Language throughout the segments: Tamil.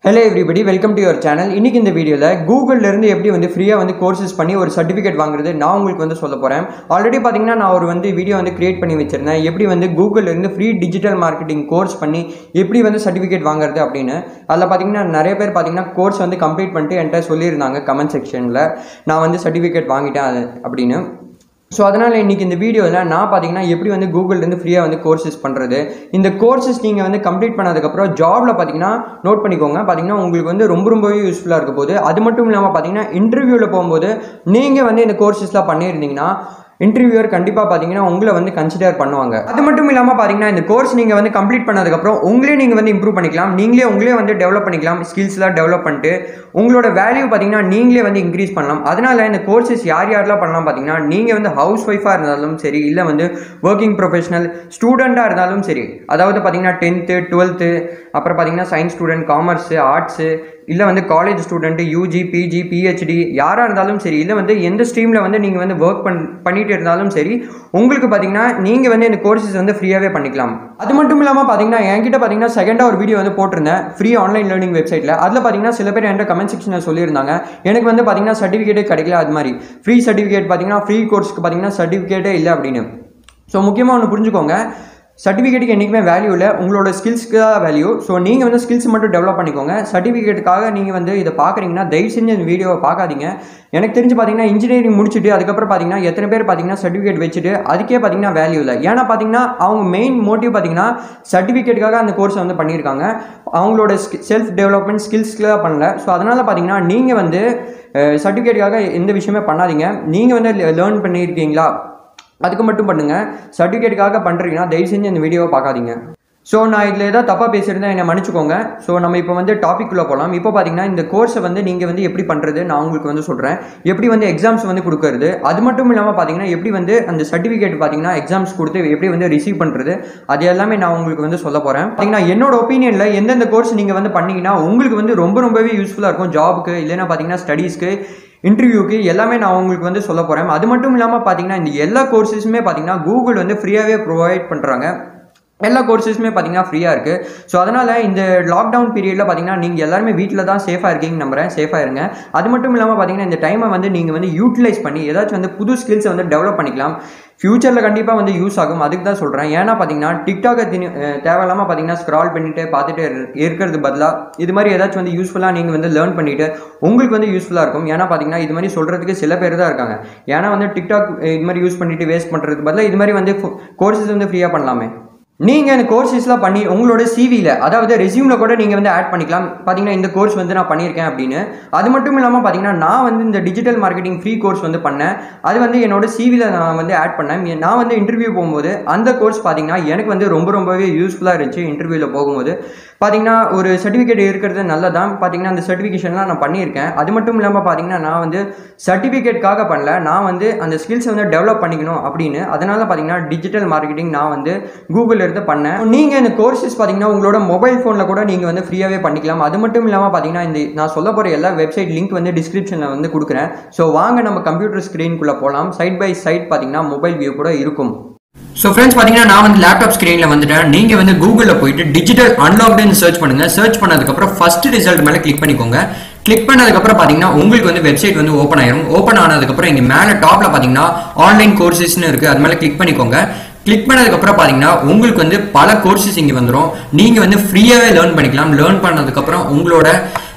hello everybody welcome to your channel இன்னைக்கு இந்த வீடியோவில் கூகுள்ல இருந்து எப்படி வந்து ஃப்ரீயாக வந்து கோர்சஸ் பண்ணி ஒரு சர்டிஃபிகேட் வாங்குறது நான் உங்களுக்கு வந்து சொல்ல போகிறேன் ஆல்ரெடி பார்த்தீங்கன்னா நான் ஒரு வந்து வீடியோ வந்து கிரியேட் பண்ணி வச்சிருந்தேன் எப்படி வந்து கூகுள்ல இருந்து ஃப்ரீ டிஜிட்டல் மார்க்கெட்டிங் கோர்ஸ் பண்ணி எப்படி வந்து சர்டிஃபிகேட் வாங்குறது அப்படின்னு அதில் பார்த்தீங்கன்னா நிறைய பேர் பார்த்தீங்கன்னா கோர்ஸ் வந்து கம்ப்ளீட் பண்ணிட்டு என்கிட்ட சொல்லியிருந்தாங்க கமெண்ட் செக்ஷனில் நான் வந்து சர்டிஃபிகேட் வாங்கிட்டேன் அது அப்படின்னு ஸோ அதனால் இன்றைக்கி இந்த வீடியோவில் நான் பார்த்தீங்கன்னா எப்படி வந்து கூகுள்லேருந்து ஃப்ரீயாக வந்து கோர்சஸ் பண்ணுறது இந்த கோர்சஸ் நீங்கள் வந்து கம்ப்ளீட் பண்ணதுக்கப்புறம் ஜாபில் பார்த்தீங்கன்னா நோட் பண்ணிக்கோங்க பார்த்தீங்கன்னா உங்களுக்கு வந்து ரொம்ப ரொம்பவே யூஸ்ஃபுல்லாக இருக்க போது அது மட்டும் இல்லாமல் பார்த்தீங்கன்னா இன்டர்வியூவில் போகும்போது நீங்கள் வந்து இந்த கோர்சஸ்லாம் பண்ணியிருந்தீங்கன்னா இன்டர்வியூவர் கண்டிப்பாக பார்த்தீங்கன்னா உங்களை வந்து கன்சிடர் பண்ணுவாங்க அது மட்டும் இல்லாமல் பார்த்தீங்கன்னா இந்த கோர்ஸ் நீங்கள் வந்து கம்ப்ளீட் பண்ணதுக்கப்புறம் உங்களே நீங்கள் வந்து இம்ப்ரூவ் பண்ணிக்கலாம் நீங்களே உங்களே வந்து டெவலப் பண்ணிக்கலாம் ஸ்கில்ஸ்லாம் டெவலப் பண்ணிட்டு உங்களோட வேல்யூ பார்த்தீங்கன்னா நீங்களே வந்து இன்க்ரீஸ் பண்ணலாம் அதனால இந்த கோர்சஸ் யார் யாரெல்லாம் பண்ணலாம் பார்த்தீங்கன்னா நீங்கள் வந்து ஹவுஸ் ஒய்ஃபாக இருந்தாலும் சரி இல்லை வந்து ஒர்க்கிங் ப்ரொஃபஷனல் ஸ்டூடெண்ட்டாக இருந்தாலும் சரி அதாவது பார்த்தீங்கன்னா டென்த்து டுவெல்த்து அப்புறம் பார்த்தீங்கன்னா சயின்ஸ் ஸ்டூடெண்ட் காமர்ஸு ஆர்ட்ஸு இல்லை வந்து college student UG PG PhD யாராக இருந்தாலும் சரி இல்லை வந்து எந்த ஸ்ட்ரீமில் வந்து நீங்கள் வந்து ஒர்க் பண் பண்ணிட்டு இருந்தாலும் சரி உங்களுக்கு பார்த்தீங்கன்னா நீங்கள் வந்து இந்த கோர்சஸ் வந்து ஃப்ரீயாகவே பண்ணிக்கலாம் அது மட்டும் இல்லாமல் பார்த்தீங்கன்னா என்கிட்ட பார்த்தீங்கன்னா செகண்டாக ஒரு வீடியோ வந்து போட்டிருந்தேன் ஃப்ரீ ஆன்லைன் லேர்னிங் வெப்சைட்டில் அதில் பார்த்தீங்கன்னா சில பேர் என்கிட்ட கமெண்ட் செக்ஷனில் சொல்லியிருந்தாங்க எனக்கு வந்து பார்த்தீங்கன்னா சர்டிஃபிகேட்டே கிடைக்கல அது மாதிரி ஃப்ரீ சர்டிஃபிகேட் பார்த்தீங்கன்னா ஃப்ரீ கோர்ஸ்க்கு பார்த்தீங்கன்னா சர்டிஃபிகேட்டே இல்லை அப்படின்னு ஸோ முக்கியமாக ஒன்று புரிஞ்சுக்கோங்க சர்டிஃபிகேட்டுக்கு என்றைக்குமே வேல்யூ இல்லை உங்களோட ஸ்கில்ஸ்க்கு தான் வேல்யூ ஸோ நீங்கள் வந்து ஸ்கில்ஸ் மட்டும் டெவலப் பண்ணிக்கோங்க சர்டிஃபிகேட்டுக்காக நீங்கள் வந்து இதை பார்க்குறீங்கன்னா தயவு செஞ்சு இந்த வீடியோவை பார்க்காதீங்க எனக்கு தெரிஞ்சு பார்த்தீங்கன்னா இன்ஜினியரிங் முடிச்சுட்டு அதுக்கப்புறம் பார்த்தீங்கன்னா எத்தனை பேர் பார்த்தீங்கன்னா சர்டிஃபிகேட் வச்சுட்டு அதுக்கே பார்த்தீங்கன்னா வேல்யூ இல்லை ஏன்னா பார்த்தீங்கன்னா அவங்க மெயின் மோட்டிவ் பார்த்தீங்கன்னா சர்டிஃபிகேட்டுக்காக அந்த கோர்ஸை வந்து பண்ணியிருக்காங்க அவங்களோட செல்ஃப் டெவலப்மெண்ட் ஸ்கில்ஸ்க்கு பண்ணல ஸோ அதனால் பார்த்தீங்கன்னா நீங்கள் வந்து சர்டிஃபிகேட்டுக்காக எந்த விஷயமே பண்ணாதீங்க நீங்கள் வந்து லேர்ன் பண்ணியிருக்கீங்களா அதுக்கு மட்டும் பண்ணுங்கள் சர்டிஃபிகேட்டுக்காக பண்ணுறீங்கன்னா தயவு செஞ்சு இந்த வீடியோவை பார்க்காதீங்க ஸோ நான் இதில் ஏதாவது தப்பாக பேசியிருந்தா என்னை மன்னிச்சுக்கோங்க ஸோ நம்ம இப்போ வந்து டாபிக்குள்ளே போகலாம் இப்போ பார்த்தீங்கன்னா இந்த கோர்ஸை வந்து நீங்கள் வந்து எப்படி பண்ணுறது நான் உங்களுக்கு வந்து சொல்கிறேன் எப்படி வந்து எக்ஸாம்ஸ் வந்து கொடுக்கறது அது மட்டும் இல்லாமல் பார்த்தீங்கன்னா எப்படி வந்து அந்த சர்டிஃபிகேட் பார்த்தீங்கன்னா எக்ஸாம்ஸ் கொடுத்து எப்படி வந்து ரிசீவ் பண்ணுறது அது எல்லாமே நான் உங்களுக்கு வந்து சொல்ல போகிறேன் பார்த்தீங்கன்னா என்னோட ஒப்பீனியனில் எந்தெந்த கோர்ஸ் நீங்கள் வந்து பண்ணீங்கன்னா உங்களுக்கு வந்து ரொம்ப ரொம்பவே யூஸ்ஃபுல்லாக இருக்கும் ஜாபுக்கு இல்லைன்னா பார்த்தீங்கன்னா ஸ்டடீஸ்க்கு இன்டர்வியூக்கு எல்லாமே நான் உங்களுக்கு வந்து சொல்ல போகிறேன் அது மட்டும் இல்லாமல் பார்த்தீங்கன்னா இந்த எல்லா கோர்சஸுமே பார்த்தீங்கன்னா கூகுள் வந்து ஃப்ரீயாகவே ப்ரொவைட் பண்ணுறாங்க எல்லா கோர்சஸுமே பார்த்தீங்கன்னா ஃப்ரீயாக இருக்குது ஸோ அதனால் இந்த லாக்டவுன் பீரியடில் பார்த்தீங்கன்னா நீங்கள் எல்லாருமே வீட்டில் தான் சேஃபாக இருக்கீங்க நம்புறேன் சேஃபாக இருங்க அது மட்டும் இல்லாமல் பார்த்தீங்கன்னா இந்த டைமை வந்து நீங்கள் வந்து யூட்டிலைஸ் பண்ணி ஏதாச்சும் வந்து புது ஸ்கில்ஸை வந்து டெவலப் பண்ணிக்கலாம் ஃப்யூச்சரில் கண்டிப்பாக வந்து யூஸ் ஆகும் அதுக்கு தான் சொல்கிறேன் ஏன்னா பார்த்தீங்கன்னா டிக்டாக்கை தினி தேவையில்லாமல் பார்த்தீங்கன்னா ஸ்க்ரால் பண்ணிட்டு பார்த்துட்டு இருக்கிறது பதிலாக இது மாதிரி ஏதாச்சும் வந்து யூஸ்ஃபுல்லாக நீங்கள் வந்து லேர்ன் பண்ணிவிட்டு உங்களுக்கு வந்து யூஸ்ஃபுல்லாக இருக்கும் ஏன்னா பார்த்தீங்கன்னா இது மாதிரி சொல்கிறதுக்கு சில பேர் தான் இருக்காங்க ஏன்னா வந்து டிக்டாக் இது மாதிரி யூஸ் பண்ணிட்டு வேஸ்ட் பண்ணுறதுக்கு பதிலாக இது மாதிரி வந்து கோர்சஸ் வந்து ஃப்ரீயாக பண்ணலாமே நீங்கள் இந்த கோர்சஸ்லாம் பண்ணி உங்களோட சிவியில் அதாவது ரெசியூமில் கூட நீங்கள் வந்து ஆட் பண்ணிக்கலாம் பார்த்தீங்கன்னா இந்த கோர்ஸ் வந்து நான் பண்ணியிருக்கேன் அப்படின்னு அது மட்டும் இல்லாமல் பார்த்தீங்கன்னா நான் வந்து இந்த டிஜிட்டல் மார்க்கெட்டிங் ஃப்ரீ கோர்ஸ் வந்து பண்ணேன் அது வந்து என்னோட சிவியில் நான் வந்து ஆட் பண்ணேன் நான் வந்து இன்டர்வியூ போகும்போது அந்த கோர்ஸ் பார்த்தீங்கன்னா எனக்கு வந்து ரொம்ப ரொம்பவே யூஸ்ஃபுல்லாக இருந்துச்சு இன்டர்வியூவில் போகும்போது பார்த்தீங்கன்னா ஒரு சர்டிஃபிகேட் இருக்கிறது நல்லதான் பார்த்தீங்கன்னா அந்த சர்டிஃபிகேஷன்லாம் நான் பண்ணியிருக்கேன் அது மட்டும் இல்லாமல் பார்த்தீங்கன்னா நான் வந்து சர்டிஃபிகேட்காக பண்ணல நான் வந்து அந்த ஸ்கில்ஸை வந்து டெவலப் பண்ணிக்கணும் அப்படின்னு அதனால் பார்த்தீங்கன்னா டிஜிட்டல் மார்க்கெட்டிங் நான் வந்து கூகுளில் இருந்து பண்ணேன் நீங்கள் இந்த கோர்சஸ் பார்த்தீங்கன்னா உங்களோட மொபைல் ஃபோனில் கூட நீங்கள் வந்து ஃப்ரீயாகவே பண்ணிக்கலாம் அது மட்டும் இல்லாமல் பார்த்தீங்கன்னா இந்த நான் சொல்ல போகிற எல்லா வெப்சைட் லிங்க் வந்து டிஸ்கிரிப்ஷனில் வந்து கொடுக்குறேன் ஸோ வாங்க நம்ம கம்ப்யூட்டர் ஸ்க்ரீனுக்குள்ளே போகலாம் சைட் பை சைட் பார்த்தீங்கன்னா மொபைல் வியூ கூட இருக்கும் ஸோ ஃப்ரெண்ட்ஸ் பார்த்தீங்கன்னா நான் வந்து லேப்டாப் ஸ்க்ரீனில் வந்துட்டேன் நீங்கள் வந்து கூகுளில் போயிட்டு டிஜிட்டல் அன்லாக்டுன்னு சர்ச் பண்ணுங்கள் சர்ச் பண்ணதுக்கப்புறம் ஃபஸ்ட் ரிசல்ட் மேலே கிளிக் பண்ணிக்கோங்க கிளிக் பண்ணதுக்கப்புறம் பார்த்தீங்கன்னா உங்களுக்கு வந்து வெப்சைட் வந்து ஓப்பன் ஆயிரும் ஓப்பன் ஆனதுக்கப்புறம் இங்கே மேலே டாப்பில் பார்த்தீங்கன்னா ஆன்லைன் கோர்சஸ்னு இருக்குது அது மேலே கிளிக் பண்ணிக்கோங்க கிளிக் பண்ணதுக்கப்புறம் பார்த்தீங்கன்னா உங்களுக்கு வந்து பல கோர்சஸ் இங்கே வந்துடும் நீங்கள் வந்து ஃப்ரீயாகவே லேர்ன் பண்ணிக்கலாம் லேர்ன் பண்ணதுக்கப்புறம் உங்களோட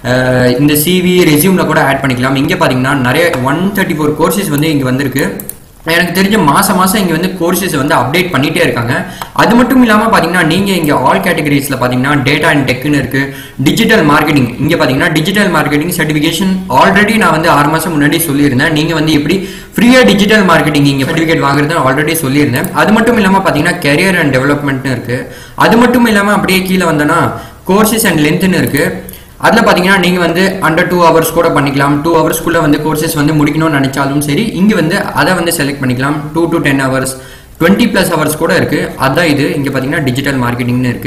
இந்த சிவி ரெசியூமில் கூட ஆட் பண்ணிக்கலாம் இங்கே பார்த்தீங்கன்னா நிறைய ஒன் தேர்ட்டி ஃபோர் கோர்சஸ் வந்து இங்கே வந்திருக்கு எனக்கு தெரிஞ்ச மாதம் மாதம் இங்கே வந்து கோர்சஸ் வந்து அப்டேட் பண்ணிகிட்டே இருக்காங்க அது மட்டும் இல்லாமல் பார்த்தீங்கன்னா நீங்கள் இங்கே ஆல் கேட்டகரிஸில் பார்த்தீங்கன்னா டேட்டா அண்ட் டெக்குன்னு இருக்குது டிஜிட்டல் மார்க்கெட்டிங் இங்கே பார்த்தீங்கன்னா டிஜிட்டல் மார்க்கெட்டிங் சர்டிஃபிகேஷன் ஆல்ரெடி நான் வந்து ஆறு மாதம் முன்னாடி சொல்லியிருந்தேன் நீங்கள் வந்து எப்படி ஃப்ரீயாக டிஜிட்டல் மார்க்கெட்டிங் இங்கே சர்டிஃபிகேட் வாங்குறது ஆல்ரெடி சொல்லியிருந்தேன் அது மட்டும் இல்லாமல் பார்த்தீங்கன்னா கெரியர் அண்ட் டெவலப்மெண்ட்னு இருக்குது அது மட்டும் இல்லாமல் அப்படியே கீழே வந்தோன்னா கோர்சஸ் அண்ட் லென்த்துன்னு இருக்குது அதில் பார்த்தீங்கன்னா நீங்கள் வந்து அண்டர் டூ ஹவர்ஸ் கூட பண்ணிக்கலாம் டூ ஹவர்ஸ்க்குள்ளே வந்து கோர்சஸ் வந்து முடிக்கணும்னு நினச்சாலும் சரி இங்கே வந்து அதை வந்து செலக்ட் பண்ணிக்கலாம் two to ten hours twenty plus hours கூட இருக்குது அதான் இது இங்கே பார்த்தீங்கன்னா டிஜிட்டல் மார்க்கெட்டிங்னு இருக்குது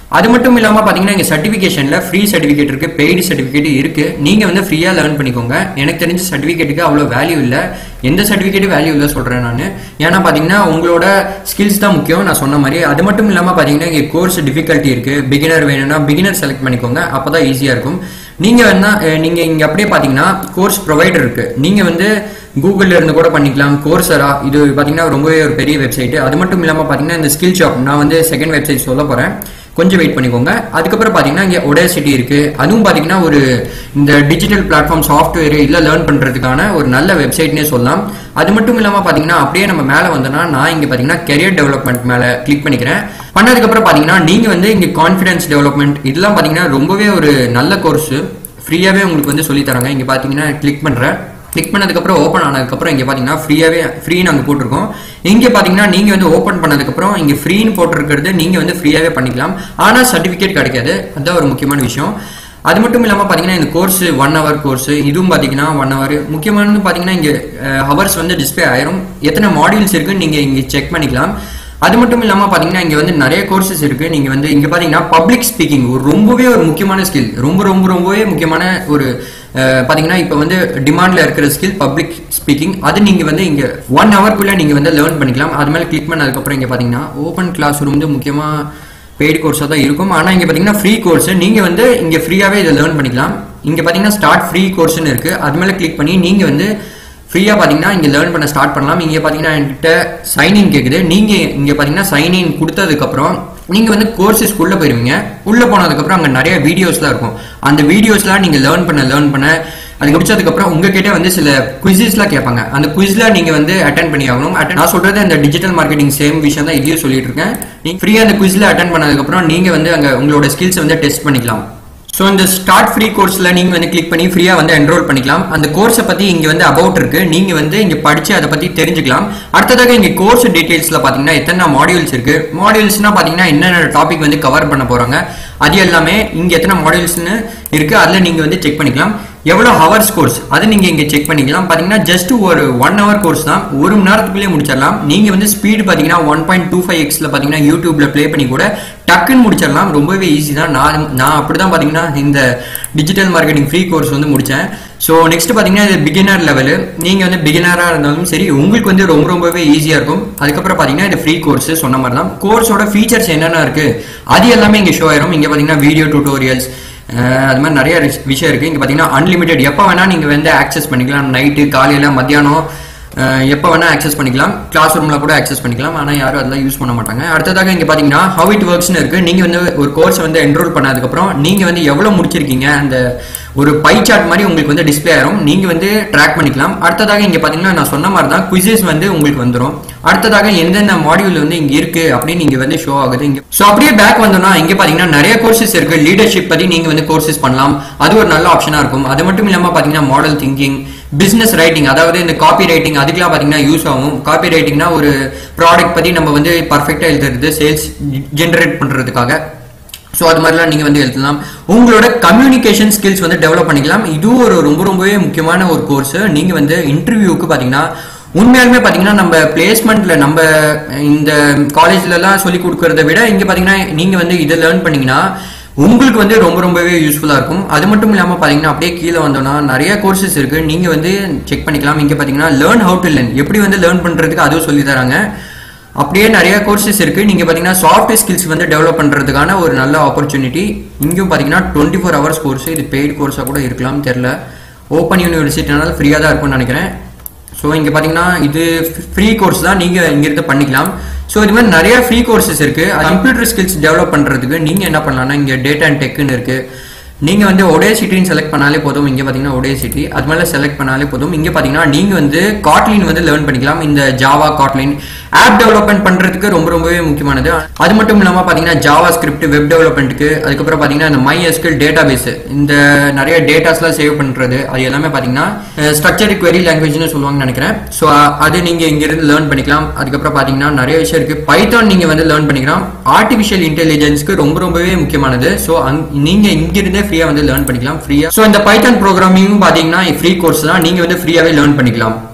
அது மட்டும் இல்லாமல் பார்த்தீங்கன்னா இங்கே சர்டிஃபிகேஷனில் ஃப்ரீ சர்டிஃபிகேட் இருக்குது பெய்டு சர்டிஃபிகேட் இருக்குது நீங்கள் வந்து ஃப்ரீயாக லேர்ன் பண்ணிக்கோங்க எனக்கு தெரிஞ்ச சர்டிஃபிகேட்டுக்கு அவ்வளோ வேல்யூ இல்லை எந்த சர்டிஃபிகேட்டும் வேல்யூ இல்லை சொல்கிறேன் நான் ஏன்னா பார்த்தீங்கன்னா உங்களோட ஸ்கில்ஸ் தான் முக்கியம் நான் சொன்ன மாதிரி அது மட்டும் இல்லாமல் பார்த்தீங்கன்னா இங்கே கோர்ஸ் டிஃபிகல்ட்டி இருக்குது பிகினர் வேணும்னா பிகினர் செலக்ட் பண்ணிக்கோங்க அப்போ தான் ஈஸியாக இருக்கும் நீங்கள் வேணா நீங்கள் இங்கே அப்படியே பார்த்தீங்கன்னா கோர்ஸ் ப்ரொவைடர் இருக்குது நீங்கள் வந்து கூகுளில் இருந்து கூட பண்ணிக்கலாம் கோர்ஸரா இது பார்த்தீங்கன்னா ரொம்பவே ஒரு பெரிய வெப்சைட் அது மட்டும் இல்லாமல் பார்த்தீங்கன்னா இந்த ஸ்கில் ஷாப் நான் வந்து செகண்ட் வெப்சைட் சொல்ல போகிறேன் கொஞ்சம் வெயிட் பண்ணிக்கோங்க அதுக்கப்புறம் பார்த்தீங்கன்னா இங்கே ஒடேசிட்டி இருக்குது அதுவும் பார்த்தீங்கன்னா ஒரு இந்த டிஜிட்டல் பிளாட்ஃபார்ம் சாஃப்ட்வேர் இல்லை லேர்ன் பண்ணுறதுக்கான ஒரு நல்ல வெப்சைட்னே சொல்லலாம் அது மட்டும் இல்லாமல் பார்த்தீங்கன்னா அப்படியே நம்ம மேலே வந்தோம்னா நான் இங்கே பார்த்தீங்கன்னா கெரியர் டெவலப்மெண்ட் மேலே கிளிக் பண்ணிக்கிறேன் பண்ணதுக்கப்புறம் பார்த்தீங்கன்னா நீங்கள் வந்து இங்கே கான்ஃபிடன்ஸ் டெவலப்மெண்ட் இதெல்லாம் பார்த்தீங்கன்னா ரொம்பவே ஒரு நல்ல கோர்ஸு ஃப்ரீயாகவே உங்களுக்கு வந்து சொல்லித்தராங்க இங்கே பார்த்தீங்கன்னா கிளிக் பண்ணுறேன் கிளிக் பண்ணதுக்கப்புறம் ஓப்பன் ஆனதுக்கப்புறம் இங்கே பார்த்தீங்கன்னா ஃப்ரீயாகவே ஃப்ரீன்னு அங்கே போட்டிருக்கோம் இங்கே பார்த்தீங்கன்னா நீங்கள் வந்து ஓப்பன் பண்ணதுக்கப்புறம் இங்கே ஃப்ரீன்னு போட்டிருக்கிறது நீங்கள் வந்து ஃப்ரீயாகவே பண்ணிக்கலாம் ஆனால் சர்டிஃபிகேட் கிடைக்காது அதுதான் ஒரு முக்கியமான விஷயம் அது மட்டும் இல்லாமல் பார்த்தீங்கன்னா இந்த கோர்ஸ் ஒன் ஹவர் கோர்ஸ் இதுவும் பார்த்தீங்கன்னா ஒன் ஹவர் முக்கியமானது பார்த்தீங்கன்னா இங்கே ஹவர்ஸ் வந்து டிஸ்பிளே ஆயிரும் எத்தனை மாடியூல்ஸ் இருக்குன்னு நீங்கள் இங்கே செக் பண்ணிக்கலாம் அது மட்டும் இல்லாமல் பார்த்தீங்கன்னா இங்கே வந்து நிறைய கோர்சஸ் இருக்குது நீங்கள் வந்து இங்கே பார்த்தீங்கன்னா பப்ளிக் ஸ்பீக்கிங் ஒரு ரொம்பவே ஒரு முக்கியமான ஸ்கில் ரொம்ப ரொம்ப ரொம்பவே முக்கியமான ஒரு பார்த்தீங்கன்னா இப்போ வந்து டிமாண்டில் இருக்கிற ஸ்கில் பப்ளிக் ஸ்பீக்கிங் அது நீங்கள் வந்து இங்கே ஒன் ஹவர்க்குள்ளே நீங்கள் வந்து லேர்ன் பண்ணிக்கலாம் அது மேலே கிளிக் பண்ணதுக்கப்புறம் இங்கே பார்த்தீங்கன்னா ஓப்பன் கிளாஸ் ரூம் வந்து முக்கியமாக பெய்டு கோர்ஸாக தான் இருக்கும் ஆனால் இங்கே பார்த்தீங்கன்னா ஃப்ரீ கோர்ஸ் நீங்கள் வந்து இங்கே ஃப்ரீயாகவே இதை லேர்ன் பண்ணிக்கலாம் இங்கே பார்த்தீங்கன்னா ஸ்டார்ட் ஃப்ரீ கோர்ஸ்னு இருக்குது அது மேலே கிளிக் பண்ணி நீங்கள் வந்து ஃப்ரீயாக பார்த்தீங்கன்னா இங்கே லேர்ன் பண்ண ஸ்டார்ட் பண்ணலாம் இங்கே பார்த்தீங்கன்னா என்கிட்ட சைன்இன் கேட்குது நீங்கள் இங்கே பார்த்தீங்கன்னா சைன்இன் கொடுத்ததுக்கப்புறம் நீங்கள் வந்து கோர்சஸ்க்குள்ளே போயிருவீங்க உள்ளே போனதுக்கப்புறம் அங்கே நிறைய வீடியோஸ்லாம் இருக்கும் அந்த வீடியோஸ்லாம் நீங்கள் லேர்ன் பண்ண லேர்ன் பண்ண அது முடிச்சதுக்கப்புறம் உங்ககிட்ட வந்து சில குவிசஸ்லாம் கேட்பாங்க அந்த குவிஸ்ல நீங்க வந்து அட்டன் பண்ணி ஆகணும் attend- நான் சொல்றது இந்த டிஜிட்டல் மார்க்கெட்டிங் சேம் விஷயம் தான் இதையும் சொல்லிட்டு இருக்கேன் நீங்க ஃப்ரீயா அந்த குவிஸ்ல அட்டன் பண்ணதுக்கப்புறம் நீங்க வந்து அங்க உங்களோட ஸ்கில்ஸ் வந்து டெஸ்ட் பண்ணிக்கலாம் ஸோ இந்த ஸ்டார்ட் ஃப்ரீ கோர்ஸில் நீங்கள் வந்து கிளிக் பண்ணி ஃப்ரீயாக வந்து என்ரோல் பண்ணிக்கலாம் அந்த கோர்ஸை பற்றி இங்கே வந்து அபவுட் இருக்கு நீங்கள் வந்து இங்கே படித்து அதை பற்றி தெரிஞ்சுக்கலாம் அடுத்ததாக இங்கே கோர்ஸ் டீட்டெயில்ஸில் பார்த்தீங்கன்னா எத்தனை மாடியூல்ஸ் இருக்கு மாடியூல்ஸ்னா பார்த்தீங்கன்னா என்னென்ன டாபிக் வந்து கவர் பண்ண போகிறாங்க அது எல்லாமே இங்கே எத்தனை மாடியூல்ஸ்னு இருக்கு அதில் நீங்கள் வந்து செக் பண்ணிக்கலாம் எவ்வளோ ஹவர்ஸ் கோர்ஸ் அதை நீங்கள் இங்கே செக் பண்ணிக்கலாம் பார்த்தீங்கன்னா ஜஸ்ட் ஒரு ஒன் ஹவர் கோர்ஸ் தான் ஒரு மணி நேரத்துக்குள்ளேயே முடிச்சிடலாம் நீங்கள் வந்து ஸ்பீடு பார்த்தீங்கன்னா ஒன் பாயிண்ட் டூ ஃபைவ் எக்ஸில் பார்த்தீங்கன்னா யூடியூப்ல ப்ளே பண்ணி கூட டக்குன்னு முடிச்சிடலாம் ரொம்பவே ஈஸி தான் நான் நான் அப்படி தான் பார்த்தீங்கன்னா இந்த டிஜிட்டல் மார்க்கெட்டிங் ஃப்ரீ கோர்ஸ் வந்து முடித்தேன் ஸோ நெக்ஸ்ட் பார்த்தீங்கன்னா இது பிகினர் லெவலு நீங்கள் வந்து பிகினராக இருந்தாலும் சரி உங்களுக்கு வந்து ரொம்ப ரொம்பவே ஈஸியாக இருக்கும் அதுக்கப்புறம் பார்த்தீங்கன்னா இது ஃப்ரீ கோர்ஸ் சொன்ன மாதிரி தான் கோர்ஸோட ஃபீச்சர்ஸ் என்னென்ன இருக்குது அது எல்லாமே இங்கே ஷோ ஆயிரும் இங்கே பார்த்தீங்கன்னா வீடியோ டியூட்டோரியல்ஸ் அது மாதிரி நிறைய ரிஸ்- விஷயம் இருக்குது இங்கே பார்த்தீங்கன்னா அன்லிமிட்டெட் எப்போ வேணால் நீங்கள் வந்து ஆக்சஸ் பண்ணிக்கலாம் நைட்டு காலையில் மத்தியானம் எப்போ வேணால் ஆக்சஸ் பண்ணிக்கலாம் கிளாஸ் ரூமில் கூட ஆக்சஸ் பண்ணிக்கலாம் ஆனால் யாரும் அதெல்லாம் யூஸ் பண்ண மாட்டாங்க அடுத்ததாக இங்கே பார்த்தீங்கன்னா how it ஒர்க்ஸ்னு இருக்குது நீங்கள் வந்து ஒரு கோர்ஸ் வந்து என்ரோல் பண்ணதுக்கப்புறம் நீங்கள் வந்து எவ்வளோ முடிச்சிருக்கீங்க அந்த ஒரு பை சார்ட் மாதிரி உங்களுக்கு வந்து டிஸ்ப்ளே ஆயிரும் நீங்கள் வந்து ட்ராக் பண்ணிக்கலாம் அடுத்ததாக இங்கே பார்த்தீங்கன்னா நான் சொன்ன மாதிரி தான் குவிசஸ் வந்து உங்களுக்கு வந்துடும் அடுத்ததாக எந்தெந்த மாடியூல் வந்து இங்கே இருக்கு அப்படின்னு இங்கே வந்து ஷோ ஆகுது இங்கே ஸோ அப்படியே பேக் வந்தோம்னா இங்கே பார்த்தீங்கன்னா நிறைய கோர்சஸ் இருக்கு லீடர்ஷிப் பற்றி நீங்கள் வந்து கோர்சஸ் பண்ணலாம் அது ஒரு நல்ல ஆப்ஷனாக இருக்கும் அது மட்டும் இல்லாமல் பார்த்தீங்கன்னா மாடல் திங்கிங் பிசினஸ் ரைட்டிங் அதாவது இந்த காப்பி ரைட்டிங் அதுக்கெல்லாம் பார்த்தீங்கன்னா யூஸ் ஆகும் காப்பி ரைட்டிங்னா ஒரு ப்ராடக்ட் பற்றி நம்ம வந்து பர்ஃபெக்டாக எழுதுறது சேல்ஸ் ஜென்ரேட் பண்ணுறதுக்காக ஸோ அது மாதிரிலாம் நீங்கள் வந்து எழுதலாம் உங்களோட கம்யூனிகேஷன் ஸ்கில்ஸ் வந்து டெவலப் பண்ணிக்கலாம் இதுவும் ஒரு ரொம்ப ரொம்பவே முக்கியமான ஒரு கோர்ஸ் நீங்கள் வந்து இன்டர்வியூக்கு பார்த்தீங்கன்னா உண்மையாலுமே பார்த்தீங்கன்னா நம்ம பிளேஸ்மெண்ட்ல நம்ம இந்த காலேஜ்லலாம் சொல்லி கொடுக்கறத விட இங்கே பார்த்தீங்கன்னா நீங்கள் வந்து இதை லேர்ன் பண்ணீங்கன்னா உங்களுக்கு வந்து ரொம்ப ரொம்பவே யூஸ்ஃபுல்லாக இருக்கும் அது மட்டும் இல்லாமல் பார்த்தீங்கன்னா அப்படியே கீழே வந்தோம்னா நிறைய கோர்சஸ் இருக்குது நீங்கள் வந்து செக் பண்ணிக்கலாம் இங்கே பார்த்தீங்கன்னா லேர்ன் ஹவு டு லேர்ன் எப்படி வந்து லேர்ன் பண்ணுறதுக்கு அதுவும் சொல்லி தராங்க அப்படியே நிறைய கோர்சஸ் இருக்கு நீங்க பாத்தீங்கன்னா சாஃப்ட்வேர் ஸ்கில்ஸ் வந்து டெவலப் பண்றதுக்கான ஒரு நல்ல ஆப்பர்ச்சுனிட்டி இங்கேயும் பாத்தீங்கன்னா டுவெண்ட்டி ஃபோர் ஹவர்ஸ் கோர்ஸ் இது பெய்டு கோர்ஸா கூட இருக்கலாம் தெரியல ஓப்பன் யூனிவர்சிட்டினால ஃப்ரீயாக தான் இருக்கும்னு நினைக்கிறேன் ஸோ இங்கே பார்த்தீங்கன்னா இது ஃப்ரீ கோர்ஸ் தான் நீங்கள் இங்கிருந்து பண்ணிக்கலாம் ஸோ இது மாதிரி நிறைய ஃப்ரீ கோர்சஸ் இருக்கு கம்ப்யூட்டர் ஸ்கில்ஸ் டெவலப் பண்ணுறதுக்கு நீங்கள் என்ன பண்ணலாம்னா இங்கே டேட்டா அண்ட் டெக்குன்னு இருக்கு நீங்கள் வந்து ஒடே சிட்டின்னு செலக்ட் பண்ணாலே போதும் இங்கே பார்த்தீங்கன்னா ஒடே சிட்டி அது மேலே செலக்ட் பண்ணாலே போதும் இங்கே பார்த்தீங்கன்னா நீங்கள் வந்து காட்லின் வந்து லேர்ன் பண்ணிக்கலாம் இந்த ஜாவா காட்லின் ஆப் டெவலப்மெண்ட் பண்ணுறதுக்கு ரொம்ப ரொம்பவே முக்கியமானது அது மட்டும் இல்லாமல் பார்த்தீங்கன்னா ஜாவா ஸ்கிரிப்ட் வெப் டெவலப்மெண்ட்டுக்கு அதுக்கப்புறம் பார்த்தீங்கன்னா இந்த மை எஸ்கில் டேட்டா பேஸ் இந்த நிறைய டேட்டாஸ்லாம் சேவ் பண்ணுறது அது எல்லாமே பார்த்தீங்கன்னா ஸ்ட்ரக்சர் query லாங்குவேஜ்னு சொல்லுவாங்கன்னு நினைக்கிறேன் ஸோ அது நீங்கள் இங்கிருந்து லேர்ன் பண்ணிக்கலாம் அதுக்கப்புறம் பார்த்தீங்கன்னா நிறைய விஷயம் இருக்குது பைத்தான் நீங்கள் வந்து லேர்ன் பண்ணிக்கலாம் ஆர்டிஃபிஷியல் இன்டெலிஜென்ஸ்க்கு ரொம்ப ரொம்பவே முக்கியமானது ஸோ அங் நீங்கள் இங்கிருந்தே ஃப்ரீயாக வந்து லேர்ன் பண்ணிக்கலாம் ஃப்ரீயாக ஸோ இந்த பைத்தான் ப்ரோக்ராமிங் பார்த்தீங்கன்னா ஃப்ரீ கோர்ஸ் தான் நீங்கள் வந்து ஃப்ரீயாகவே லேர்ன் பண்ணிக்கலாம்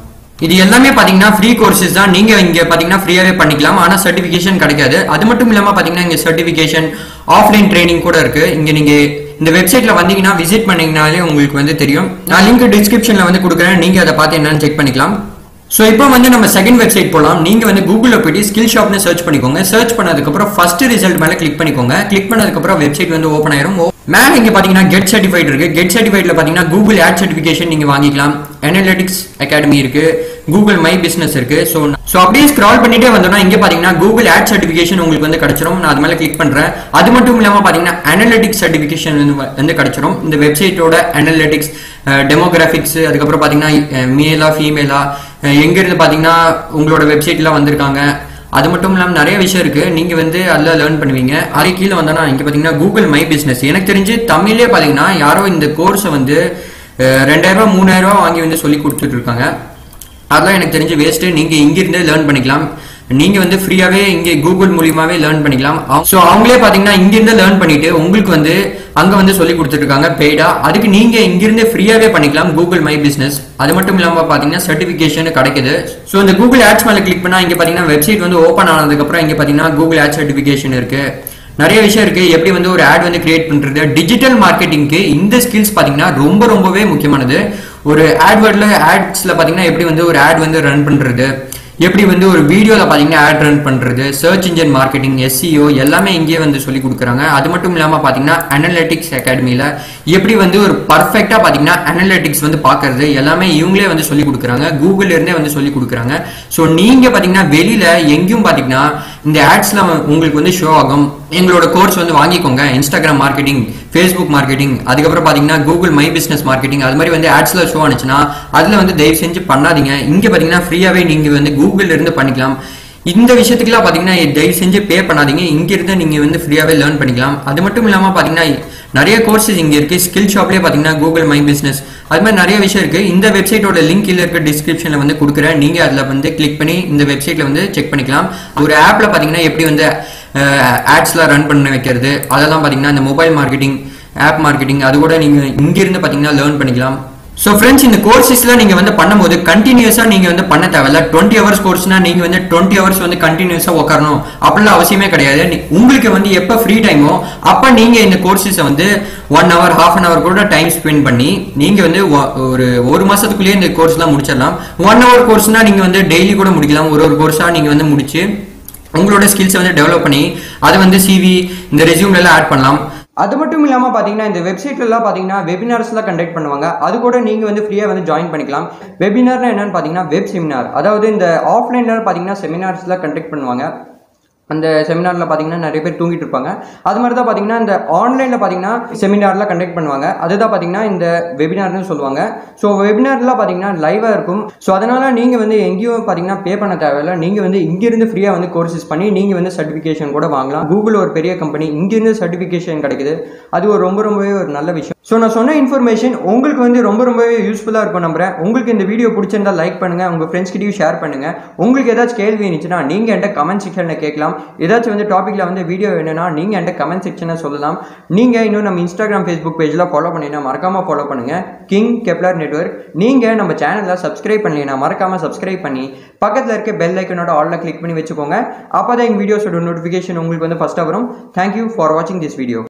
இது எல்லாமே பாத்தீங்கன்னா ஃப்ரீ கோர்சஸ் தான் நீங்க இங்க பாத்தீங்கன்னா ஃப்ரீயாவே பண்ணிக்கலாம் ஆனா சர்டிபிகேஷன் கிடைக்காது அது மட்டும் இல்லாம பாத்தீங்கன்னா இங்க சர்டிபிகேஷன் ஆஃப்லைன் ட்ரைனிங் கூட இருக்கு இங்க நீங்க இந்த வெப்சைட்ல வந்தீங்கன்னா விசிட் பண்ணீங்கனாலே உங்களுக்கு வந்து தெரியும் நான் லிங்க் டிஸ்கிரிப்ஷன்ல வந்து கொடுக்குறேன் நீங்க அதை பார்த்து என்னன்னு செக் பண்ணிக்கலாம் ஸோ இப்போ வந்து நம்ம செகண்ட் வெப்சைட் போகலாம் நீங்கள் வந்து கூகுளில் போயிட்டு ஸ்கில் ஷாப்னு சர்ச் பண்ணிக்கோங்க சர்ச் பண்ணதுக்கப்புறம் ஃபர்ஸ்ட் ரிசல்ட் மேலே கிளிக் பண்ணிக்கோங்க கிளிக் பண்ணதுக்கப்புறம் வெப்சைட் வந்து ஓப்பன் ஆயிரும் மேலே இங்கே பார்த்தீங்கன்னா கெட் சர்டிஃபைட் இருக்கு கெட் சர்டிஃபைட்ல பார்த்தீங்கன்னா கூகுள் ஆட் சர்டிஃபிகேஷன் நீங்கள் வாங்கிக்கலாம் அனலிட்டிக்ஸ் அகாடமி இருக்கு கூகுள் மை பிசினஸ் இருக்கு ஸோ ஸோ அப்படியே ஸ்க்ரால் பண்ணிட்டே வந்தோம்னா இங்கே பார்த்தீங்கன்னா கூகுள் ஆட் சர்டிஃபிகேஷன் உங்களுக்கு வந்து கிடைச்சிரும் நான் அது மேலே கிளிக் பண்ணுறேன் அது மட்டும் இல்லாமல் பார்த்தீங்கன்னா அனலிட்டிக்ஸ் சர்டிஃபிகேஷன் வந்து கிடைச்சிரும் இந்த வெப்சைட்டோட அனலிட்டிக்ஸ் டெமோகிராஃபிக்ஸ் அதுக்கப்புறம் பார்த்தீங்கன்னா மேலா ஃபீமேலா எங்கேருந்து பார்த்தீங்கன்னா உங்களோட வெப்சைட்லாம் வந்திருக்காங்க அது மட்டும் இல்லாமல் நிறைய விஷயம் இருக்கு நீங்க வந்து அதில் லேர்ன் பண்ணுவீங்க அது கீழே வந்தோன்னா இங்கே பார்த்தீங்கன்னா கூகுள் மை பிஸ்னஸ் எனக்கு தெரிஞ்சு தமிழ்லேயே பார்த்தீங்கன்னா யாரோ இந்த கோர்ஸை வந்து ரெண்டாயிரம் ரூபா மூணாயிரம் ரூபா வாங்கி வந்து சொல்லி கொடுத்துட்டு இருக்காங்க அதெல்லாம் எனக்கு தெரிஞ்சு வேஸ்ட்டு நீங்க இங்கிருந்தே லேர்ன் பண்ணிக்கலாம் நீங்க வந்து ஃப்ரீயாவே இங்க கூகுள் மூலியமாவே லேர்ன் பண்ணிக்கலாம் ஸோ அவங்களே பாத்தீங்கன்னா இங்கிருந்து லேர்ன் பண்ணிட்டு உங்களுக்கு வந்து அங்க வந்து சொல்லி கொடுத்துட்டு இருக்காங்க பெய்டா அதுக்கு நீங்க இங்கிருந்தே ஃப்ரீயாவே பண்ணிக்கலாம் கூகுள் மை பிசினஸ் அது மட்டும் இல்லாம பாத்தீங்கன்னா சர்டிபிகேஷன் கிடைக்குது ஸோ இந்த கூகுள் ஆட்ஸ் மேல கிளிக் பண்ணா இங்க பாத்தீங்கன்னா வெப்சைட் வந்து ஓப்பன் ஆனதுக்கு அப்புறம் இங்க பாத்தீங்கன்னா கூகுள் ஆட் சர்டிபிகேஷன் இருக்கு நிறைய விஷயம் இருக்கு எப்படி வந்து ஒரு ஆட் வந்து கிரியேட் பண்றது டிஜிட்டல் மார்க்கெட்டிங்க்கு இந்த ஸ்கில்ஸ் பாத்தீங்கன்னா ரொம்ப ரொம்பவே முக்கியமானது ஒரு ஆட்வேர்ட்ல ஆட்ஸ்ல பாத்தீங்கன்னா எப்படி வந்து ஒரு ஆட் வந்து ரன் பண்றது எப்படி வந்து ஒரு வீடியோவில் பார்த்தீங்கன்னா ஆட் ரன் பண்ணுறது சர்ச் இன்ஜின் மார்க்கெட்டிங் எஸ்சிஓ எல்லாமே இங்கேயே வந்து சொல்லி கொடுக்குறாங்க அது மட்டும் இல்லாமல் பார்த்தீங்கன்னா அனலிட்டிக்ஸ் அகாடமியில் எப்படி வந்து ஒரு பர்ஃபெக்டாக பார்த்தீங்கன்னா அனலிட்டிக்ஸ் வந்து பார்க்கறது எல்லாமே இவங்களே வந்து சொல்லி கொடுக்குறாங்க கூகுள்ல இருந்தே வந்து சொல்லி கொடுக்குறாங்க ஸோ நீங்கள் பார்த்தீங்கன்னா வெளியில் எங்கேயும் பார்த்தீங்கன்னா இந்த ஆட்ஸில் உங்களுக்கு வந்து ஷோ ஆகும் எங்களோட கோர்ஸ் வந்து வாங்கிக்கோங்க இன்ஸ்டாகிராம் மார்க்கெட்டிங் ஃபேஸ்புக் மார்க்கெட்டிங் அதுக்கப்புறம் பார்த்தீங்கன்னா கூகுள் மை பிஸ்னஸ் மார்க்கெட்டிங் அது மாதிரி வந்து ஆட்ஸில் ஷோ ஆனிச்சுன்னா அதில் வந்து தயவு செஞ்சு பண்ணாதீங்க இங்கே பார்த்தீங்கன்னா ஃப்ரீயாகவே நீங்கள் வந்து கூகுள்ல இருந்து பண்ணிக்கலாம் இந்த விஷயத்துக்குலாம் பார்த்தீங்கன்னா தயவு செஞ்சு பே பண்ணாதீங்க இங்கிருந்து நீங்கள் வந்து ஃப்ரீயாகவே லேர்ன் பண்ணிக்கலாம் அது மட்டும் இல்லாமல் பார்த்தீங்கன்னா நிறைய கோர்சஸ் இங்கே இருக்கு ஸ்கில் ஷாப்லேயே பார்த்தீங்கன்னா கூகுள் மை பிஸ்னஸ் அது மாதிரி நிறைய விஷயம் இருக்கு இந்த வெப்சைட்டோட லிங்க் கீழே இருக்க டிஸ்கிரிப்ஷனில் வந்து கொடுக்குறேன் நீங்கள் அதில் வந்து கிளிக் பண்ணி இந்த வெப்சைட்டில் வந்து செக் பண்ணிக்கலாம் ஒரு ஆப்பில் பார்த்தீங்கன்னா எப்படி வந்து ஆட்ஸ்லாம் ரன் பண்ண வைக்கிறது அதெல்லாம் பார்த்தீங்கன்னா இந்த மொபைல் மார்க்கெட்டிங் ஆப் மார்க்கெட்டிங் அது கூட நீங்கள் இங்கிருந்து பார்த்தீங்கன்னா லேர்ன் பண்ணிக்கலாம் ஸோ ஃப்ரெண்ட்ஸ் இந்த கோர்சஸ்லாம் நீங்கள் வந்து பண்ணும்போது கண்டினியூஸாக நீங்கள் வந்து பண்ண தேவையில்ல டுவெண்ட்டி ஹவர்ஸ் கோர்ஸ்னா நீங்கள் வந்து டுவெண்ட்டி ஹவர்ஸ் வந்து கண்டினியூஸாக உட்காரணும் அப்படிலாம் அவசியமே கிடையாது நீ- உங்களுக்கு வந்து எப்போ ஃப்ரீ டைமோ அப்போ நீங்கள் இந்த கோர்சஸை வந்து one hour half an hour கூட டைம் ஸ்பெண்ட் பண்ணி நீங்கள் வந்து ஒ- ஒரு ஒரு மாதத்துக்குள்ளேயே இந்த கோர்ஸ்லாம் முடிச்சிடலாம் ஒன் ஹவர் கோர்ஸ்னால் நீங்கள் வந்து டெய்லி கூட முடிக்கலாம் ஒரு ஒரு கோர்ஸாக நீங்கள் வந்து முடிச்சு உங்களோட ஸ்கில்ஸை வந்து டெவலப் பண்ணி அதை வந்து சிவி இந்த ரெசியூம்ல எல்லாம் ஆட் பண்ணலாம் அது மட்டும் இல்லாமல் பார்த்தீங்கன்னா இந்த வெப்சைட்லலாம் பார்த்தீங்கன்னா வெபினார்ஸ்லாம் கண்டக்ட் பண்ணுவாங்க அது கூட நீங்கள் வந்து ஃப்ரீயாக வந்து ஜாயின் பண்ணிக்கலாம் வெபினார்னா என்னன்னு பார்த்தீங்கன்னா வெப் செமினார் அதாவது இந்த ஆஃப்லைனில் பார்த்தீங்கன்னா செமினார்ஸ்லாம் கண்டக்ட் பண்ணுவாங்க அந்த செமினாரில் பார்த்தீங்கன்னா நிறைய பேர் தூங்கிட்டு இருப்பாங்க அது மாதிரி தான் பார்த்தீங்கன்னா இந்த ஆன்லைனில் பார்த்தீங்கன்னா செமினார்லாம் கண்டக்ட் பண்ணுவாங்க அதுதான் பார்த்தீங்கன்னா இந்த வெபினார்னு சொல்லுவாங்க ஸோ வெபினார்லாம் பார்த்தீங்கன்னா லைவாக இருக்கும் ஸோ அதனால் நீங்கள் வந்து எங்கேயும் பார்த்தீங்கன்னா பே பண்ண தேவையில்ல நீங்கள் வந்து இங்கேருந்து ஃப்ரீயாக வந்து கோர்சஸ் பண்ணி நீங்கள் வந்து சர்டிஃபிகேஷன் கூட வாங்கலாம் கூகுள் ஒரு பெரிய கம்பெனி இங்கேருந்து சர்டிஃபிகேஷன் கிடைக்குது அது ஒரு ரொம்ப ரொம்பவே ஒரு நல்ல விஷயம் ஸோ நான் சொன்ன இன்ஃபர்மேஷன் உங்களுக்கு வந்து ரொம்ப ரொம்பவே யூஸ்ஃபுல்லாக இருக்கும் நம்புறேன் உங்களுக்கு இந்த வீடியோ பிடிச்சிருந்தா லைக் பண்ணுங்க உங்கள் ஃப்ரெண்ட்ஸ் கிட்டயும் ஷேர் பண்ணுங்க உங்களுக்கு ஏதாச்சும் கேள்வி இருந்துச்சுன்னா நீங்கள் என்கிட்ட கமெண்ட் செக்ஷனில் கேட்கலாம் ஏதாச்சும் வந்து டாப்பிக்கில் வந்து வீடியோ வேணும்னா நீங்கள் என்கிட்ட கமெண்ட் செக்ஷனில் சொல்லலாம் நீங்கள் இன்னும் நம்ம இன்ஸ்டாகிராம் ஃபேஸ்புக் பேஜில் ஃபாலோ பண்ணினா மறக்காமல் ஃபாலோ பண்ணுங்க கிங் கெப்லர் நெட்வொர்க் நீங்கள் நம்ம சேனலை சப்ஸ்கிரைப் பண்ணலைன்னா மறக்காமல் சப்ஸ்கிரைப் பண்ணி பக்கத்தில் இருக்க பெல் ஐக்கனோட ஆலில் கிளிக் பண்ணி வச்சுக்கோங்க அப்போ தான் எங்கள் வீடியோஸோட நோட்டிஃபிகேஷன் உங்களுக்கு வந்து ஃபஸ்ட்டாக வரும் தேங்க்யூ ஃபார் வாட்சிங் திஸ் வீடியோ